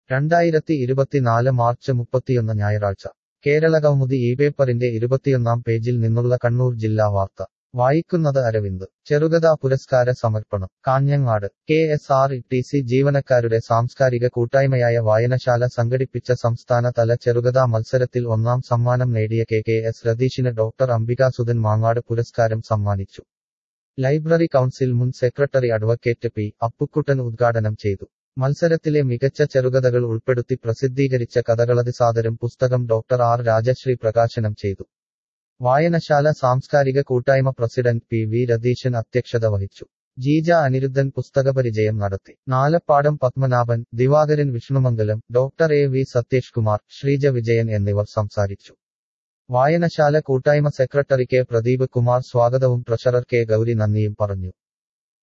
രണ്ടായിരത്തി ഇരുപത്തിനാല് മാർച്ച് മുപ്പത്തിയൊന്ന് ഞായറാഴ്ച കേരള കൗമുദി ഈ പേപ്പറിന്റെ ഇരുപത്തിയൊന്നാം പേജിൽ നിന്നുള്ള കണ്ണൂർ ജില്ലാ വാർത്ത വായിക്കുന്നത് അരവിന്ദ് ചെറുകഥാ പുരസ്കാര സമർപ്പണം Kanhangad K S R T C ജീവനക്കാരുടെ സാംസ്കാരിക കൂട്ടായ്മയായ വായനശാല സംഘടിപ്പിച്ച സംസ്ഥാന തല ചെറുകഥാ മത്സരത്തിൽ ഒന്നാം സമ്മാനം നേടിയ കെ കെ എസ് രതീഷിന് ഡോക്ടർ അംബികാസുധൻ മാങ്ങാട് പുരസ്കാരം സമ്മാനിച്ചു ലൈബ്രറി കൗൺസിൽ മുൻ സെക്രട്ടറി അഡ്വക്കേറ്റ് പി അപ്പുക്കുട്ടൻ ഉദ്ഘാടനം ചെയ്തു മത്സരത്തിലെ മികച്ച ചെറുകഥകൾ ഉൾപ്പെടുത്തി പ്രസിദ്ധീകരിച്ച കഥകളതിസാദരം പുസ്തകം ഡോക്ടർ ആർ രാജശ്രീ പ്രകാശനം ചെയ്തു വായനശാല സാംസ്കാരിക കൂട്ടായ്മ പ്രസിഡന്റ് പി വി രതീശൻ അധ്യക്ഷത വഹിച്ചു ജീജ അനിരുദ്ധൻ പുസ്തകപരിചയം നടത്തി Nalappadam Padmanabhan Divakaran Vishnumangalam doctor A V Satheesh Kumar Sreeja Vijayan എന്നിവർ സംസാരിച്ചു വായനശാല കൂട്ടായ്മ സെക്രട്ടറി കെ പ്രദീപ് കുമാർ സ്വാഗതവും ട്രഷറർ കെ ഗൗരി നന്ദിയും പറഞ്ഞു